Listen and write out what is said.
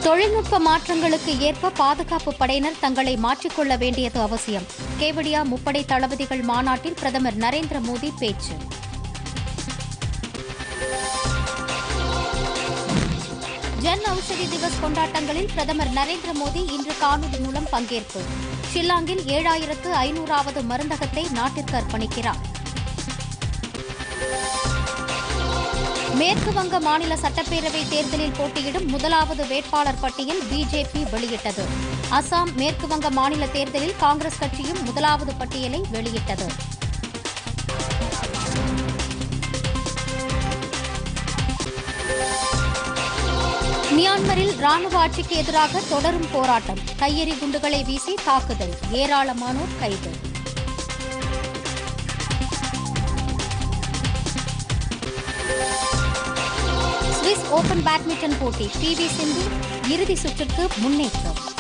தொழில்நுட்ப மாற்றங்களுக்கு ஏற்ப பாதுகாப்பு படையினர் தங்களை மாற்றிக்கொள்ள வேண்டியது அவசியம் கேவடியா முப்படை தளபதிகள் மாநாட்டில் பிரதமர் நரேந்திர மோடி பேச்சு ஜன் ஔஷதி திவஸ் கொண்டாட்டங்களில் பிரதமர் நரேந்திர மோடி இன்று காணொலி மூலம் பங்கேற்பு ஷில்லாங்கில் ஏழாயிரத்து ஐநூறாவது மருந்தகத்தை நாட்டிற்கு அர்ப்பணிக்கிறார் மேற்கு வங்க மாநில சட்டப்பேரவை தேர்தலில் போட்டியிடும் முதலாவது வேட்பாளர் பட்டியல் பிஜேபி வெளியிட்டது அசாம் மேற்கு வங்க மாநில தேர்தலில் காங்கிரஸ் கட்சியும் முதலாவது பட்டியலை வெளியிட்டது மியான்மரில் ராணுவ ஆட்சிக்கு எதிராக தொடரும் போராட்டம் கையெறி குண்டுகளை வீசி தாக்குதல் ஏராளமானோர் கைது சுவிஸ் ஓபன் பேட்மிண்டன் போட்டி பி வி சிந்து இறுதி சுற்றுக்கு முன்னேற்றம்